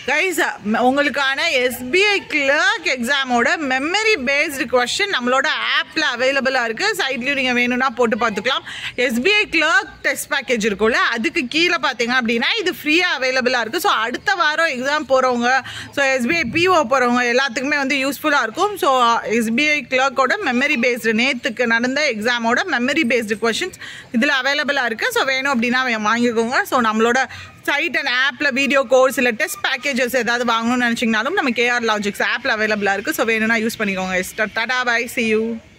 guys உங்களுக்கான SBI clerk எக்ஸாமோட memory based question நம்மளோட ஆப்பில் அவைலபிளாக இருக்குது சைட்லேயும் நீங்கள் வேணும்னா போட்டு பார்த்துக்கலாம் எஸ்பிஐ கிளர்க் டெஸ்ட் பேக்கேஜ் இருக்கும்ல அதுக்கு கீழே பார்த்தீங்க அப்படின்னா இது ஃப்ரீயாக அவைலபிளாக இருக்குது ஸோ அடுத்த வாரம் எக்ஸாம் போகிறவங்க ஸோ எஸ்பிஐ பிஓ போகிறவங்க எல்லாத்துக்குமே வந்து யூஸ்ஃபுல்லாக இருக்கும் ஸோ எஸ்பிஐ கிளர்க்கோட மெமரி பேஸ்டு நேற்றுக்கு நடந்த எக்ஸாமோட மெமரி பேஸ்டு கொஷின்ஸ் இதில் அவைலபிளாக இருக்குது ஸோ வேணும் அப்படின்னா வாங்கிக்கோங்க ஸோ நம்மளோட சைட் அண்ட் ஆப்பில் வீடியோ கோர்ஸ் இல்லை டெஸ்ட் பேக்கேஜஸ் ஏதாவது வாங்கணும்னு நினச்சிங்கனாலும் நம்ம கேஆர் லாஜிக்ஸ் ஆப்பில் அவைலபிளாக இருக்குது ஸோ வேணும்னா யூஸ் பண்ணிக்கோங்க டாடா பை சி யூ